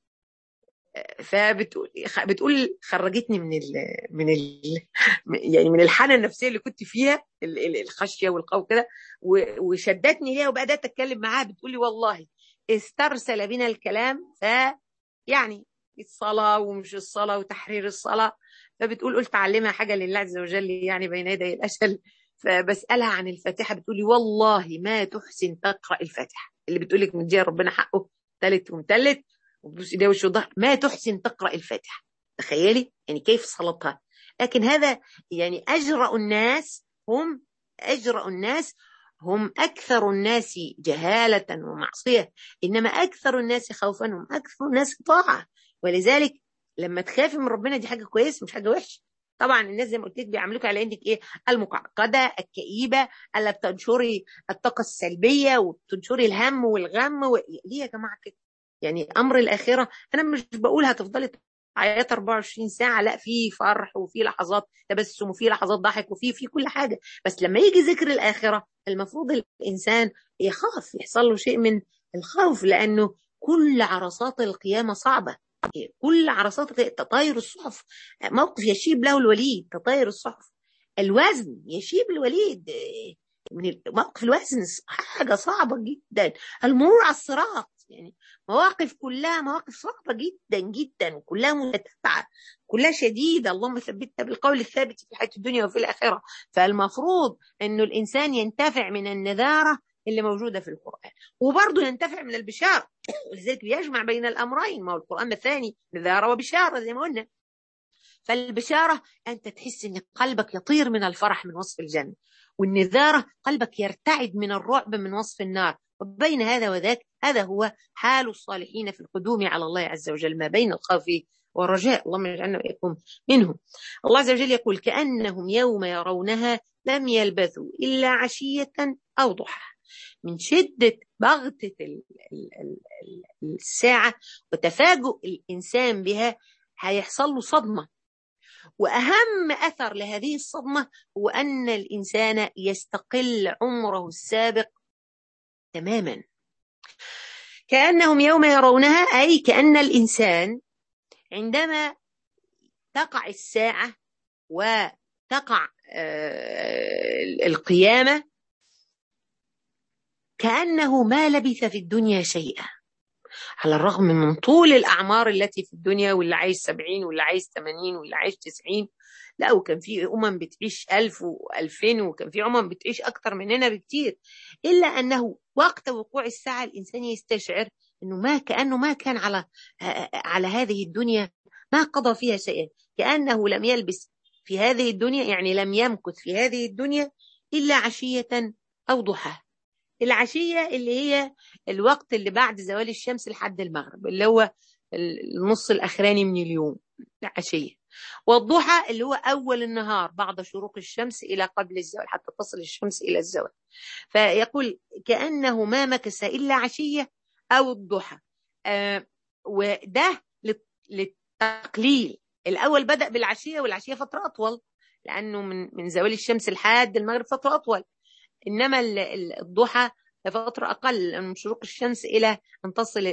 A: فبتقول بتقول خرجتني من ال من ال يعني من الحاله النفسيه اللي كنت فيها الخشيه والخوف كده وشدتني ليها وبدات اتكلم معاها بتقول لي والله استرسل بنا الكلام ف يعني الصلاه ومش الصلاه وتحرير الصلاه فبتقول قلت اعلمها حاجه لله عز وجل يعني بين يدي الاشل فبسالها عن الفاتحه بتقولي والله ما تحسن تقرا الفاتحه اللي بتقول لك مديها ربنا حقه تالت ومتلت وبتبوس ايديها وش وظهر ما تحسن تقرا الفاتحه تخيلي يعني كيف صلاتها لكن هذا يعني اجرأ الناس هم اجرأ الناس هم اكثر الناس جهاله ومعصيه انما اكثر الناس خوفا هم اكثر الناس طاعه ولذلك لما تخافي من ربنا دي حاجه كويسه مش حاجه وحشه طبعا الناس زي ما قلت لك بيعاملوك على انك ايه المقعقده الكئيبه اللي بتنشري الطاقه السلبيه وبتنشري الهم والغم و... ليه يا جماعه كده يعني امر الاخره انا مش بقول هتفضلي عيات 24 ساعه لا في فرح وفي لحظات تبسم وفي لحظات ضحك وفي في كل حاجه بس لما يجي ذكر الاخره المفروض الانسان يخاف يحصل له شيء من الخوف لانه كل عرصات القيامه صعبه كل عرصات تطاير الصحف موقف يشيب له الوليد تطاير الصحف الوزن يشيب الوليد من موقف الوزن حاجه صعبه جدا المرور على الصراط يعني مواقف كلها مواقف صعبة جدا جدا وكلها متتبعة كلها شديدة اللهم ثبتنا بالقول الثابت في الحياة الدنيا وفي الآخرة فالمفروض أنه الإنسان ينتفع من النذارة اللي موجودة في القرآن وبرضه ينتفع من البشارة ولذلك بيجمع بين الأمرين ما هو القرآن الثاني نذارة وبشارة زي ما قلنا فالبشارة أنت تحس أن قلبك يطير من الفرح من وصف الجنة والنذارة قلبك يرتعد من الرعب من وصف النار وبين هذا وذاك هذا هو حال الصالحين في القدوم على الله عز وجل ما بين الخوف والرجاء اللهم اجعلنا وإياكم منهم الله عز وجل يقول كأنهم يوم يرونها لم يلبثوا إلا عشية أو ضحى من شدة بغتة الساعة وتفاجؤ الإنسان بها هيحصل له صدمة وأهم أثر لهذه الصدمة هو أن الإنسان يستقل عمره السابق تماما كأنهم يوم يرونها أي كأن الإنسان عندما تقع الساعة وتقع القيامة كأنه ما لبث في الدنيا شيئا على الرغم من طول الأعمار التي في الدنيا واللي عايش سبعين واللي عايش ثمانين واللي عايش تسعين لا وكان في أمم بتعيش ألف وألفين وكان في أمم بتعيش أكتر مننا بكتير إلا أنه وقت وقوع الساعة الإنسان يستشعر أنه ما كأنه ما كان على على هذه الدنيا ما قضى فيها شيئا كأنه لم يلبس في هذه الدنيا يعني لم يمكث في هذه الدنيا إلا عشية أو ضحى العشية اللي هي الوقت اللي بعد زوال الشمس لحد المغرب اللي هو النص الأخراني من اليوم العشية والضحى اللي هو أول النهار بعد شروق الشمس إلى قبل الزوال حتى تصل الشمس إلى الزوال فيقول كأنه ما مكث إلا عشية أو الضحى آه وده للتقليل الأول بدأ بالعشية والعشية فترة أطول لأنه من من زوال الشمس لحد المغرب فترة أطول إنما الضحى فترة أقل من شروق الشمس إلى أن تصل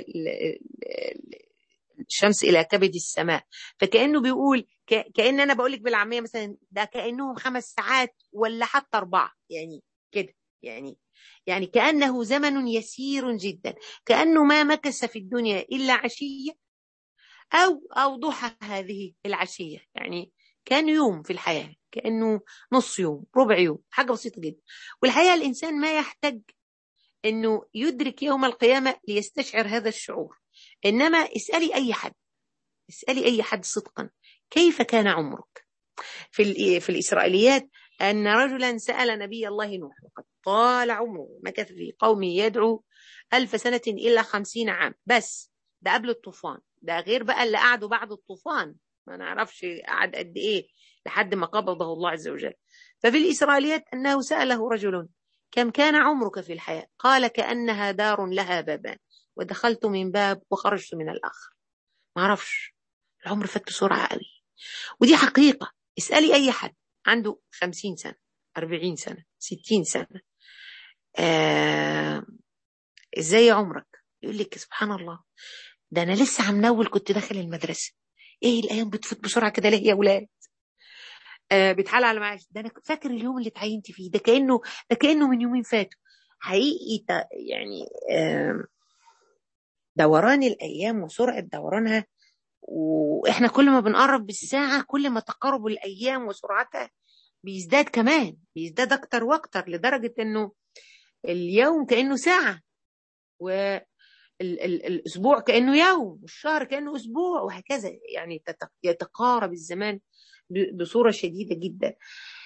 A: الشمس إلى كبد السماء فكأنه بيقول كأن أنا بقول لك بالعامية مثلا ده كأنهم خمس ساعات ولا حتى أربعة يعني كده يعني يعني كأنه زمن يسير جدا كأنه ما مكث في الدنيا إلا عشية أو أو ضحى هذه العشية يعني كان يوم في الحياة كأنه نص يوم ربع يوم حاجة بسيطة جدا والحقيقة الإنسان ما يحتاج أنه يدرك يوم القيامة ليستشعر هذا الشعور إنما اسألي أي حد اسألي أي حد صدقا كيف كان عمرك في, في الإسرائيليات أن رجلا سأل نبي الله نوح وقد طال عمره مكث في قومه يدعو ألف سنة إلا خمسين عام بس ده قبل الطوفان ده غير بقى اللي قعدوا بعد الطوفان ما نعرفش قعد قد إيه لحد ما قبضه الله عز وجل ففي الإسرائيليات أنه سأله رجل كم كان عمرك في الحياة قال كأنها دار لها بابان ودخلت من باب وخرجت من الآخر ما أعرفش العمر فات بسرعة قوي ودي حقيقة اسألي أي حد عنده خمسين سنة أربعين سنة ستين سنة آه... ازاي عمرك يقول لك سبحان الله ده أنا لسه عم نول كنت داخل المدرسة ايه الأيام بتفوت بسرعة كده ليه يا ولاد آه بيتحال على معاش ده انا فاكر اليوم اللي اتعينت فيه ده كانه ده كانه من يومين فاتوا حقيقي يعني آه دوران الايام وسرعه دورانها واحنا كل ما بنقرب بالساعه كل ما تقارب الايام وسرعتها بيزداد كمان بيزداد اكتر واكتر لدرجه انه اليوم كانه ساعه والاسبوع كانه يوم والشهر كانه اسبوع وهكذا يعني يتقارب الزمان بصورة شديدة جدا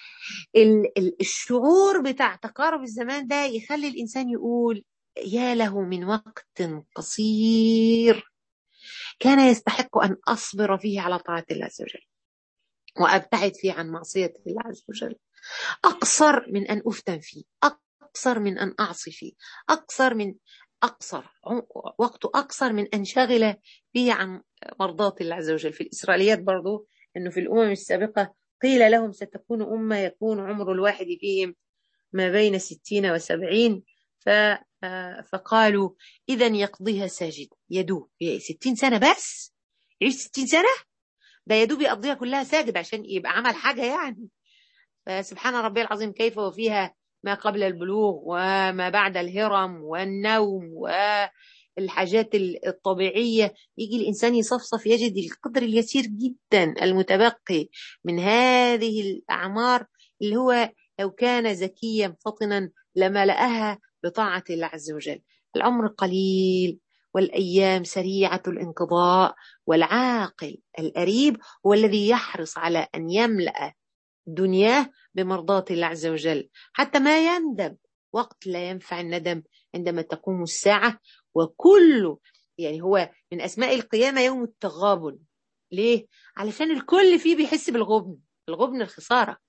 A: الشعور بتاع تقارب الزمان ده يخلي الإنسان يقول يا له من وقت قصير كان يستحق أن أصبر فيه على طاعة الله عز وجل وأبتعد فيه عن معصية الله عز وجل أقصر من أن أفتن فيه أقصر من أن أعصي فيه أقصر من أقصر وقت أقصر من أنشغل فيه عن مرضاة الله عز وجل في الإسرائيليات برضو أنه في الأمم السابقة قيل لهم ستكون أمة يكون عمر الواحد فيهم ما بين ستين وسبعين ف فقالوا إذا يقضيها ساجد يدوب ستين سنة بس يعيش ستين سنة ده يدوب يقضيها كلها ساجد عشان يبقى عمل حاجة يعني فسبحان ربي العظيم كيف وفيها ما قبل البلوغ وما بعد الهرم والنوم و الحاجات الطبيعية يجي الإنسان يصفصف يجد القدر اليسير جدا المتبقي من هذه الأعمار اللي هو لو كان زكيا فطنا لملأها بطاعة الله عز وجل العمر قليل والأيام سريعة الانقضاء والعاقل الأريب هو الذي يحرص على أن يملأ دنياه بمرضاة الله عز وجل حتى ما يندم وقت لا ينفع الندم عندما تقوم الساعة وكل يعني هو من أسماء القيامة يوم التغابن ليه؟ علشان الكل فيه بيحس بالغبن الغبن الخسارة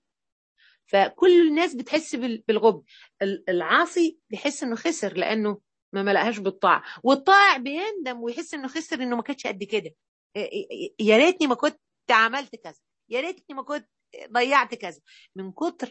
A: فكل الناس بتحس بالغبن العاصي بيحس انه خسر لانه ما ملقهاش بالطاعة والطائع بيندم ويحس انه خسر انه ما كانش قد كده يا ريتني ما كنت عملت كذا يا ريتني ما كنت ضيعت كذا من كتر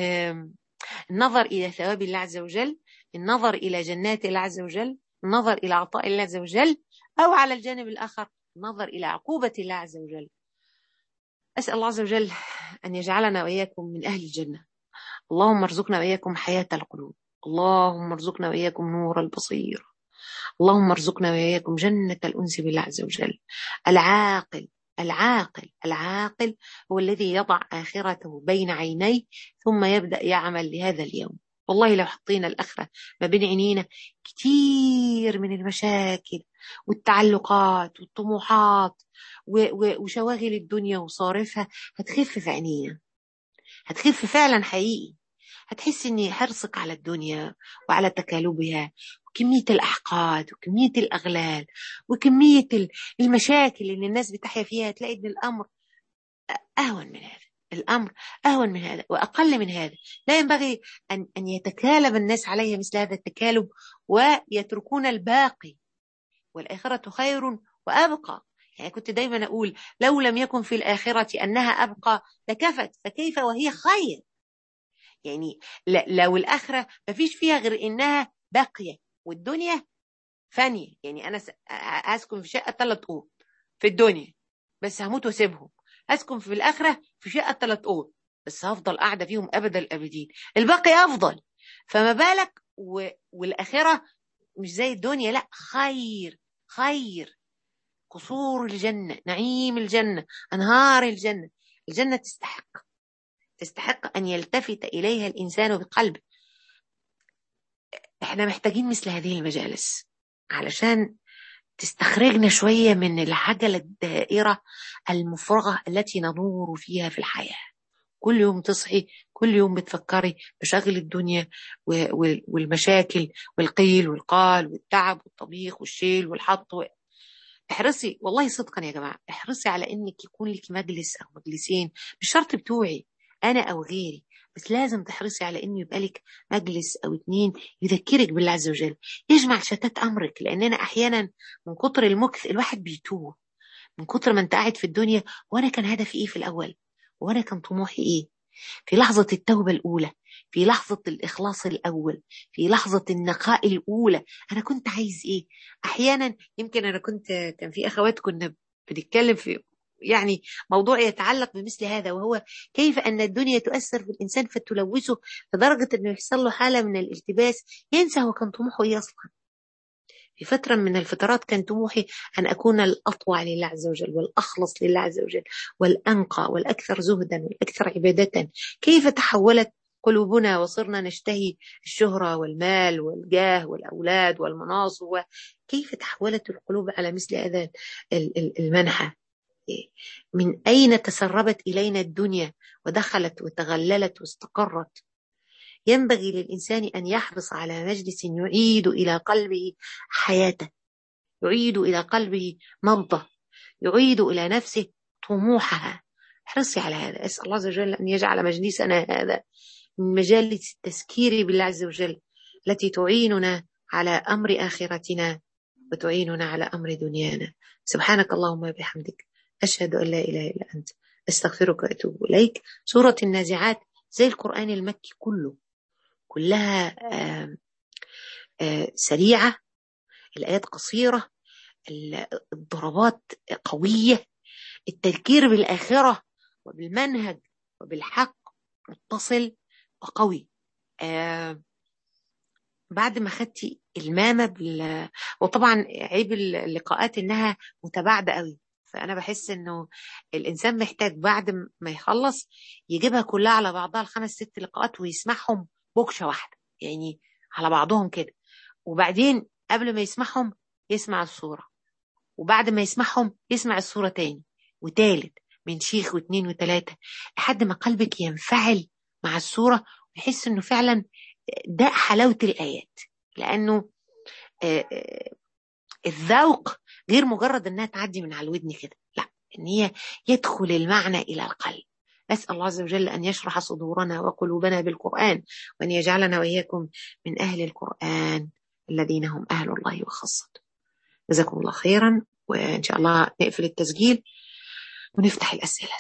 A: النظر الى ثواب الله عز وجل النظر الى جنات الله عز وجل النظر الى عطاء الله عز وجل او على الجانب الاخر النظر الى عقوبة الله عز وجل أسأل الله عز وجل أن يجعلنا وإياكم من أهل الجنة اللهم ارزقنا وإياكم حياة القلوب اللهم ارزقنا وإياكم نور البصير اللهم ارزقنا وإياكم جنة الأنس بالله عز وجل العاقل العاقل العاقل هو الذي يضع آخرته بين عينيه ثم يبدأ يعمل لهذا اليوم والله لو حطينا الأخرة ما بين عينينا كتير من المشاكل والتعلقات والطموحات وشواغل الدنيا وصارفها هتخف في عينينا هتخف فعلا حقيقي هتحس ان حرصك على الدنيا وعلى تكالبها وكمية الأحقاد وكمية الأغلال وكمية المشاكل اللي الناس بتحيا فيها هتلاقي ان الأمر أهون من هذا الأمر أهون من هذا وأقل من هذا لا ينبغي أن, أن يتكالب الناس عليها مثل هذا التكالب ويتركون الباقي والآخرة خير وأبقى يعني كنت دايما أقول لو لم يكن في الآخرة أنها أبقى لكفت فكيف وهي خير يعني لو الآخرة ما فيش فيها غير إنها باقية والدنيا فانية يعني أنا أسكن في شقة ثلاث أوض في الدنيا بس هموت واسيبهم أسكن في الآخرة في شقة ثلاث أوض بس هفضل قاعدة فيهم أبد الأبدين الباقي أفضل فما بالك و... والآخرة مش زي الدنيا لا خير خير قصور الجنة نعيم الجنة أنهار الجنة الجنة تستحق تستحق أن يلتفت إليها الإنسان بقلبه احنا محتاجين مثل هذه المجالس علشان تستخرجنا شوية من العجلة الدائرة المفرغة التي ندور فيها في الحياة كل يوم تصحي كل يوم بتفكري مشاغل الدنيا والمشاكل والقيل والقال والتعب والطبيخ والشيل والحط احرصي والله صدقا يا جماعة احرصي على انك يكون لك مجلس او مجلسين مش شرط بتوعي انا او غيري بس لازم تحرصي على انه يبقى لك مجلس او اتنين يذكرك بالله عز وجل يجمع شتات امرك لاننا احيانا من كتر المكث الواحد بيتوه من كتر ما انت قاعد في الدنيا وانا كان هدفي ايه في الاول وانا كان طموحي ايه في لحظة التوبة الأولى في لحظة الإخلاص الأول في لحظة النقاء الأولى أنا كنت عايز إيه أحيانا يمكن أنا كنت كان في أخوات كنا بنتكلم في يعني موضوع يتعلق بمثل هذا وهو كيف أن الدنيا تؤثر في الإنسان فتلوثه لدرجة أنه يحصل له حالة من الالتباس ينسى هو كان طموحه إيه أصلا في فترة من الفترات كان طموحي أن أكون الأطوع لله عز وجل والأخلص لله عز وجل والأنقى والأكثر زهدا والأكثر عبادة كيف تحولت قلوبنا وصرنا نشتهي الشهرة والمال والجاه والأولاد والمناصب كيف تحولت القلوب على مثل هذا المنحى من أين تسربت إلينا الدنيا ودخلت وتغللت واستقرت ينبغي للإنسان أن يحرص على مجلس يعيد إلى قلبه حياته يعيد إلى قلبه نبضه يعيد إلى نفسه طموحها احرصي على هذا أسأل الله عز وجل أن يجعل مجلسنا هذا من مجالس التذكير بالله عز وجل التي تعيننا على أمر آخرتنا وتعيننا على أمر دنيانا سبحانك اللهم وبحمدك أشهد أن لا إله إلا أنت أستغفرك وأتوب إليك سورة النازعات زي القرآن المكي كله كلها آآ آآ سريعة الآيات قصيرة الضربات قوية التذكير بالآخرة وبالمنهج وبالحق متصل وقوي بعد ما خدتي المامة بال... وطبعا عيب اللقاءات انها متباعدة قوي فانا بحس انه الانسان محتاج بعد ما يخلص يجيبها كلها على بعضها الخمس ست لقاءات ويسمعهم بوكشة واحدة يعني على بعضهم كده وبعدين قبل ما يسمعهم يسمع الصورة وبعد ما يسمعهم يسمع الصورة تاني وتالت من شيخ واثنين وثلاثة لحد ما قلبك ينفعل مع الصورة ويحس انه فعلا ده حلاوة الآيات لأنه الذوق غير مجرد انها تعدي من على الودن كده لا ان هي يدخل المعنى الى القلب نسال الله عز وجل ان يشرح صدورنا وقلوبنا بالقران وان يجعلنا واياكم من اهل القران الذين هم اهل الله وخاصته جزاكم الله خيرا وان شاء الله نقفل التسجيل ونفتح الاسئله